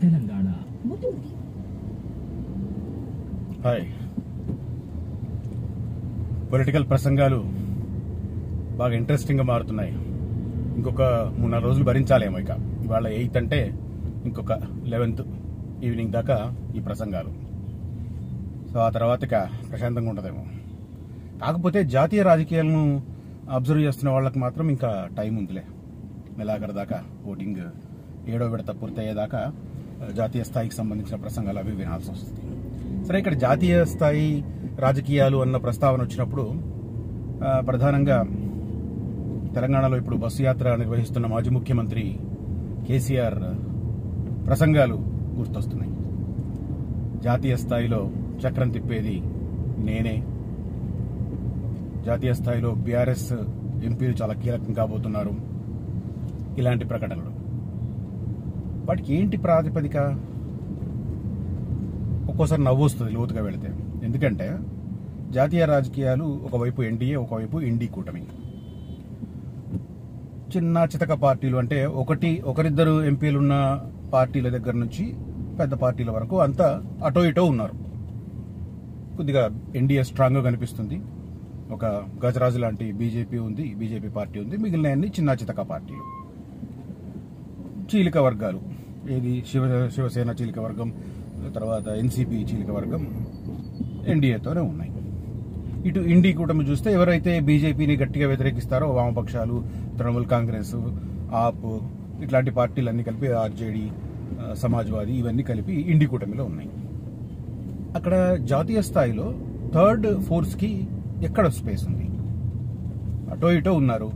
Telangana hi political ప్రసంగాలు బాగా ఇంట్రెస్టింగ్గా మారుతున్నాయి ఇంకొక మూడు నాలుగు రోజులు భరించాలేమో ఇక ఇవాళ ఎయిత్ అంటే ఇంకొక లెవెన్త్ ఈవినింగ్ దాకా ఈ ప్రసంగాలు సో ఆ తర్వాత ఇక ప్రశాంతంగా ఉంటుందేమో కాకపోతే జాతీయ రాజకీయాలను అబ్జర్వ్ చేస్తున్న వాళ్ళకి మాత్రం ఇంకా టైం ఉందిలే నెలాఖరు దాకా ఓటింగ్ ఏడో విడత పూర్తయ్యేదాకా ఆ, జాతీయ స్థాయికి సంబంధించిన ప్రసంగాలు అవి వినాల్సి వస్తుంది సరే ఇక్కడ జాతీయ స్థాయి రాజకీయాలు అన్న ప్రస్తావన వచ్చినప్పుడు ఆ, ప్రధానంగా తెలంగాణలో ఇప్పుడు బస్సు యాత్ర నిర్వహిస్తున్న మాజీ ముఖ్యమంత్రి కేసీఆర్ ప్రసంగాలు గుర్తొస్తున్నాయి జాతీయ స్థాయిలో చక్రం తిప్పేది నేనే జాతీయ స్థాయిలో బీఆర్ఎస్ ఎంపీలు చాలా కీలకం కాబోతున్నారు ఇలాంటి ప్రకటనలు వాటికి ఏంటి ప్రాతిపదిక ఒక్కోసారి నవ్వు వస్తుంది లోతుగా వెళితే ఎందుకంటే జాతీయ రాజకీయాలు ఒకవైపు ఎన్డీఏ ఒకవైపు ఇండి కూటమి చిన్న చితక పార్టీలు అంటే ఒకటి ఒకరిద్దరు ఎంపీలు ఉన్న పార్టీల దగ్గర నుంచి పెద్ద పార్టీల వరకు అంతా అటో ఇటో ఉన్నారు కొద్దిగా ఎన్డీఏ స్ట్రాంగ్గా కనిపిస్తుంది ఒక గజరాజు లాంటి బీజేపీ ఉంది బీజేపీ పార్టీ ఉంది మిగిలిన అన్ని చిన్న చితక పార్టీలు చీలిక వర్గాలు ఏది శివ శివసేన చీలిక వర్గం తర్వాత ఎన్సీపీ చీలిక వర్గం ఎన్డీఏతోనే ఉన్నాయి ఇటు ఇండి కూటమి చూస్తే ఎవరైతే బీజేపీని గట్టిగా వ్యతిరేకిస్తారో వామపక్షాలు తృణమూల్ కాంగ్రెస్ ఆప్ ఇట్లాంటి పార్టీలన్నీ కలిపి ఆర్జేడీ ఆ, సమాజ్వాదీ ఇవన్నీ కలిపి ఇండి కూటమిలో ఉన్నాయి అక్కడ జాతీయ స్థాయిలో థర్డ్ ఫోర్స్ కి ఎక్కడ స్పేస్ ఉంది అటో ఇటో ఉన్నారు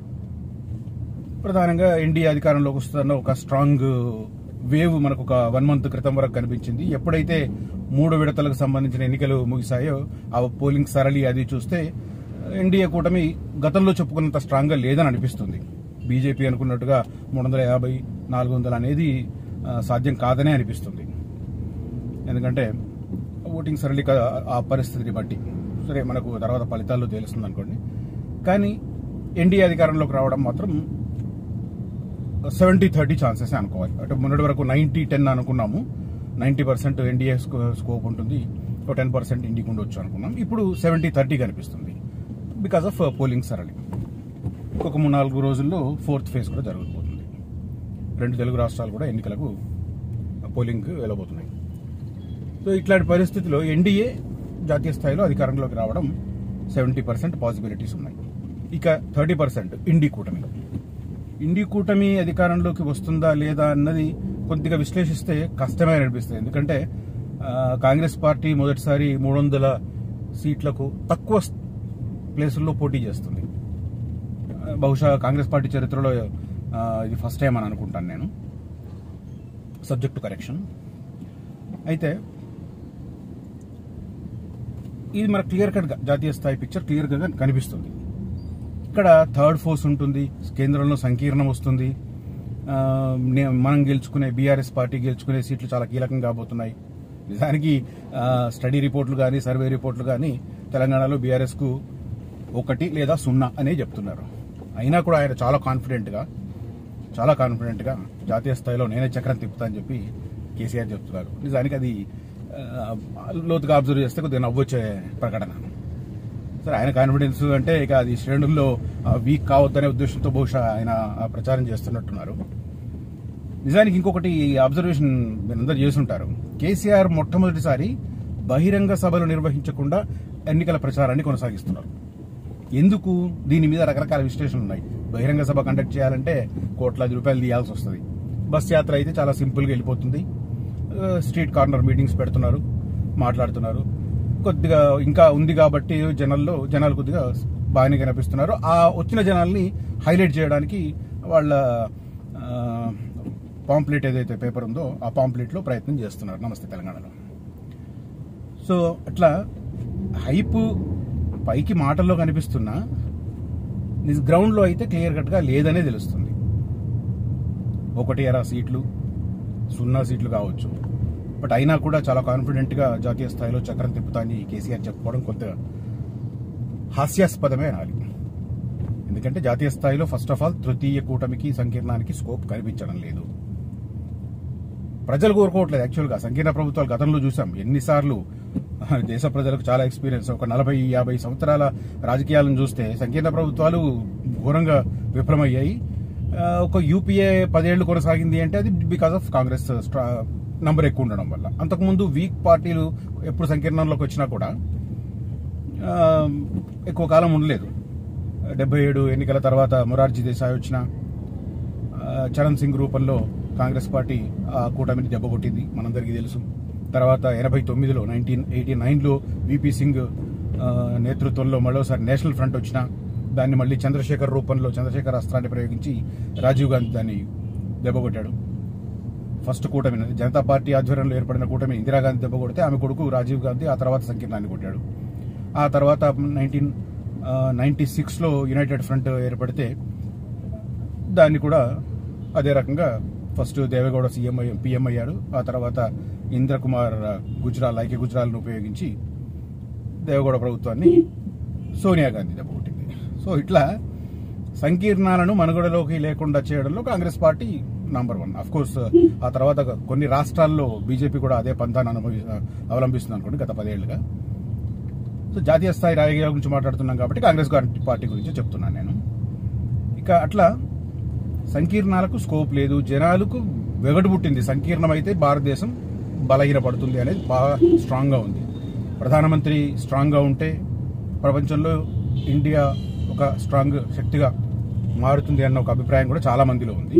ప్రధానంగా ఎన్డీఏ అధికారంలోకి వస్తున్న ఒక స్ట్రాంగ్ వేవ్ మనకు ఒక వన్ మంత్ క్రితం వరకు కనిపించింది ఎప్పుడైతే మూడు విడతలకు సంబంధించిన ఎన్నికలు ముగిశాయో ఆ పోలింగ్ సరళి అది చూస్తే ఎన్డీఏ కూటమి గతంలో చెప్పుకున్నంత స్ట్రాంగ్ గా లేదని అనిపిస్తుంది బీజేపీ అనుకున్నట్టుగా మూడు వందల యాభై నాలుగు వందలు అనేది ఆ, సాధ్యం కాదనే అనిపిస్తుంది ఎందుకంటే ఓటింగ్ సరళి క- ఆ పరిస్థితిని బట్టి సరే మనకు తర్వాత ఫలితాల్లో తెలుస్తుంది అనుకోండి కానీ ఎన్డీఏ అధికారంలోకి రావడం మాత్రం సెవెంటీ థర్టీ ఛాన్సెస్ అనుకోవాలి అంటే మొన్నటి వరకు నైన్టీ టెన్ అనుకున్నాము నైన్టీ పర్సెంట్ ఎన్డీఏ స్కోప్ ఉంటుంది ఒక టెన్ పర్సెంట్ ఇండికి ఉండొచ్చు అనుకున్నాం ఇప్పుడు సెవెంటీ థర్టీ కనిపిస్తుంది బికాస్ ఆఫ్ పోలింగ్ సరళి ఒక మూడు నాలుగు రోజుల్లో ఫోర్త్ ఫేజ్ కూడా జరగబోతుంది రెండు తెలుగు రాష్ట్రాలు కూడా ఎన్నికలకు పోలింగ్ వెళ్ళబోతున్నాయి సో ఇట్లాంటి పరిస్థితిలో ఎన్డీఏ జాతీయ స్థాయిలో అధికారంలోకి రావడం సెవెంటీ పర్సెంట్ పాసిబిలిటీస్ ఉన్నాయి ఇక థర్టీ పర్సెంట్ ఇండి కూటమి ఇండి కూటమి అధికారంలోకి వస్తుందా లేదా అన్నది కొద్దిగా విశ్లేషిస్తే కష్టమే అనిపిస్తుంది ఎందుకంటే ఆ, కాంగ్రెస్ పార్టీ మొదటిసారి మూడు వందల సీట్లకు తక్కువ ప్లేసుల్లో పోటీ చేస్తుంది ఆ, బహుశా కాంగ్రెస్ పార్టీ చరిత్రలో ఆ, ఇది ఫస్ట్ టైం అని అనుకుంటాను నేను సబ్జెక్ట్ టు కరెక్షన్ అయితే ఇది మనకు క్లియర్ కట్ జాతీయ స్థాయి పిక్చర్ క్లియర్ గా కనిపిస్తుంది ఇక్కడ థర్డ్ ఫోర్స్ ఉంటుంది కేంద్రంలో సంకీర్ణం వస్తుంది ఆ, నే- మనం గెలుచుకునే బీఆర్ఎస్ పార్టీ గెలుచుకునే సీట్లు చాలా కీలకం కాబోతున్నాయి నిజానికి ఆ, స్టడీ రిపోర్ట్లు కానీ సర్వే రిపోర్ట్లు కానీ తెలంగాణలో బీఆర్ఎస్ కు ఒకటి లేదా సున్నా అనే చెప్తున్నారు అయినా కూడా ఆయన చాలా కాన్ఫిడెంట్ గా చాలా కాన్ఫిడెంట్ గా జాతీయ స్థాయిలో నేనే చక్రం తిప్పుతా అని చెప్పి కేసీఆర్ చెప్తున్నారు నిజానికి అది ఆ, లోతుగా అబ్జర్వ్ చేస్తే కొద్దిగా నవ్వొచ్చే ప్రకటన సరే ఆయన కాన్ఫిడెన్స్ అంటే ఇక అది శ్రేణుల్లో వీక్ కావద్దనే ఉద్దేశంతో బహుశా ఆయన ఆ ప్రచారం చేస్తున్నట్టున్నారు నిజానికి ఇంకొకటి అబ్జర్వేషన్ మీరందరూ చేసుంటారు కేసీఆర్ మొట్టమొదటిసారి బహిరంగ సభలు నిర్వహించకుండా ఎన్నికల ప్రచారాన్ని కొనసాగిస్తున్నారు ఎందుకు దీని మీద రకరకాల విశ్లేషణలు ఉన్నాయి బహిరంగ సభ కండక్ట్ చేయాలంటే కోట్లాది రూపాయలు తీయాల్సి వస్తుంది బస్ యాత్ర అయితే చాలా సింపుల్గా వెళ్ళిపోతుంది ఆ, స్ట్రీట్ కార్నర్ మీటింగ్స్ పెడుతున్నారు మాట్లాడుతున్నారు కొద్దిగా ఇంకా ఉంది కాబట్టి జనాల్లో జనాలు కొద్దిగా బాగానే కనిపిస్తున్నారు ఆ వచ్చిన జనాల్ని హైలైట్ చేయడానికి వాళ్ళ పాంప్లెట్ ఏదైతే పేపర్ ఉందో ఆ పాంప్లెట్లో ప్రయత్నం చేస్తున్నారు నమస్తే తెలంగాణలో సో అట్లా హైప్ పైకి మాటల్లో కనిపిస్తున్నా గ్రౌండ్లో అయితే క్లియర్ కట్గా లేదనే తెలుస్తుంది ఒకటి అరా సీట్లు సున్నా సీట్లు కావచ్చు బట్ అయినా కూడా చాలా కాన్ఫిడెంట్గా జాతీయ స్థాయిలో చక్రం తిప్పుతా అని కేసీఆర్ చెప్పుకోవడం కొంత హాస్యాస్పదమే అనాలి ఎందుకంటే జాతీయ స్థాయిలో ఫస్ట్ ఆఫ్ ఆల్ తృతీయ కూటమికి సంకీర్ణానికి స్కోప్ కనిపించడం లేదు ప్రజలు కోరుకోవట్లేదు యాక్చువల్గా సంకీర్ణ ప్రభుత్వాలు గతంలో చూసాం ఎన్నిసార్లు దేశ ప్రజలకు చాలా ఎక్స్పీరియన్స్ ఒక నలభై యాభై సంవత్సరాల రాజకీయాలను చూస్తే సంకీర్ణ ప్రభుత్వాలు ఘోరంగా విఫలమయ్యాయి ఆ, ఒక యూపీఏ పదేళ్లు కొనసాగింది అంటే అది బికాస్ ఆఫ్ కాంగ్రెస్ నంబర్ ఎక్కువ ఉండడం వల్ల అంతకుముందు వీక్ పార్టీలు ఎప్పుడు సంకీర్ణంలోకి వచ్చినా కూడా ఆ, ఎక్కువ కాలం ఉండలేదు డెబ్బై ఏడు ఎన్నికల తర్వాత మొరార్జీ దేశాయ్ వచ్చిన ఆ, చరణ్ సింగ్ రూపంలో కాంగ్రెస్ పార్టీ ఆ కూటమిని దెబ్బకొట్టింది మనందరికీ తెలుసు తర్వాత ఎనభై తొమ్మిదిలో నైన్టీన్ ఎయిటీ నైన్లో విపి సింగ్ ఆ, నేతృత్వంలో మరోసారి నేషనల్ ఫ్రంట్ వచ్చిన దాన్ని మళ్ళీ చంద్రశేఖర్ రూపంలో చంద్రశేఖర్ అస్త్రాన్ని ప్రయోగించి రాజీవ్ గాంధీ దాన్ని దెబ్బకొట్టాడు ఫస్ట్ కూటమి జనతా పార్టీ ఆధ్వర్యంలో ఏర్పడిన కూటమి ఇందిరాగాంధీ దెబ్బ కొడితే ఆమె కొడుకు రాజీవ్ గాంధీ ఆ తర్వాత సంకీర్ణాన్ని కొట్టాడు ఆ తర్వాత నైన్టీన్ నైన్టీ సిక్స్లో యునైటెడ్ ఫ్రంట్ ఏర్పడితే దాన్ని కూడా అదే రకంగా ఫస్ట్ దేవేగౌడ సీఎం పిఎం అయ్యాడు ఆ తర్వాత ఇంద్రకుమార్ గుజరాల్ ఐక్య గుజరాల్ను ఉపయోగించి దేవేగౌడ ప్రభుత్వాన్ని సోనియా గాంధీ దెబ్బకొట్టింది సో ఇట్లా సంకీర్ణాలను మనుగడలోకి లేకుండా చేయడంలో Congress party number one of course ఆ తర్వాత కొన్ని రాష్ట్రాల్లో బీజేపీ కూడా అదే పంతాన్ని అనుభవి అవలంబిస్తుంది అనుకోండి గత పదేళ్లుగా సో జాతీయ స్థాయి రాజకీయాల గురించి మాట్లాడుతున్నాం కాబట్టి కాంగ్రెస్ గారి పార్టీ గురించి చెప్తున్నాను నేను ఇక అట్లా సంకీర్ణాలకు స్కోప్ లేదు జనాలకు వెగటు పుట్టింది సంకీర్ణమైతే భారతదేశం బలహీనపడుతుంది అనేది బాగా స్ట్రాంగ్గా ఉంది ప్రధానమంత్రి స్ట్రాంగ్గా ఉంటే ప్రపంచంలో ఇండియా ఒక స్ట్రాంగ్ శక్తిగా మారుతుంది అన్న ఒక అభిప్రాయం కూడా చాలా మందిలో ఉంది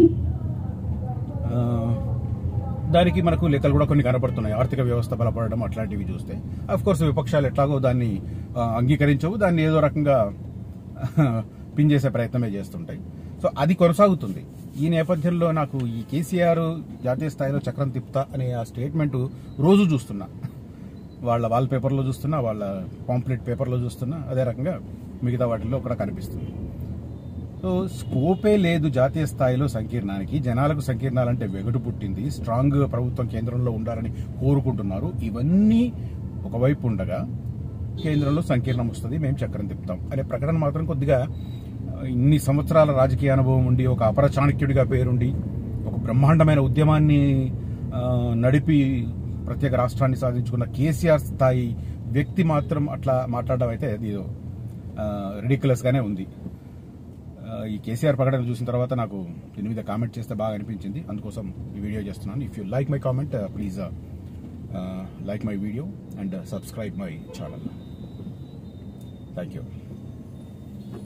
ఆ, దానికి మనకు లెక్కలు కూడా కొన్ని కనపడుతున్నాయి ఆర్థిక వ్యవస్థ బలపడడం అట్లాంటివి చూస్తే అఫ్ కోర్స్ విపక్షాలు ఎట్లాగో దాన్ని ఆ, అంగీకరించవు దాన్ని ఏదో రకంగా పిన్ చేసే ప్రయత్నమే చేస్తుంటాయి సో అది కొనసాగుతుంది ఈ నేపథ్యంలో నాకు ఈ కేసీఆర్ జాతీయ స్థాయిలో చక్రం తిప్పుతా అనే ఆ స్టేట్మెంట్ రోజు చూస్తున్నా వాళ్ళ వాల్ పేపర్లో చూస్తున్నా వాళ్ళ పాంప్లెట్ పేపర్లో చూస్తున్నా అదే రకంగా మిగతా వాటిల్లో కూడా కనిపిస్తుంది సో స్కోపే లేదు జాతీయ స్థాయిలో సంకీర్ణానికి జనాలకు సంకీర్ణాలంటే వెగటు పుట్టింది స్ట్రాంగ్ ప్రభుత్వం కేంద్రంలో ఉండాలని కోరుకుంటున్నారు ఇవన్నీ ఒకవైపు ఉండగా కేంద్రంలో సంకీర్ణం వస్తుంది మేము చక్రం తిప్పుతాం అనే ప్రకటన మాత్రం కొద్దిగా ఆ, ఇన్ని సంవత్సరాల రాజకీయ అనుభవం ఉండి ఒక అపర చాణక్యుడిగా పేరుండి ఒక బ్రహ్మాండమైన ఉద్యమాన్ని ఆ, నడిపి ప్రత్యేక రాష్ట్రాన్ని సాధించుకున్న కేసీఆర్ స్థాయి వ్యక్తి మాత్రం అట్లా మాట్లాడడం అయితే అది రిడిక్యులస్ గానే ఉంది ఆ, ఈ కేసీఆర్ ప్రకటన చూసిన తర్వాత నాకు దీని మీద కామెంట్ చేస్తే బాగా అనిపించింది అందుకోసం ఈ వీడియో చేస్తున్నాను if you like my comment please like my video and subscribe my channel thank you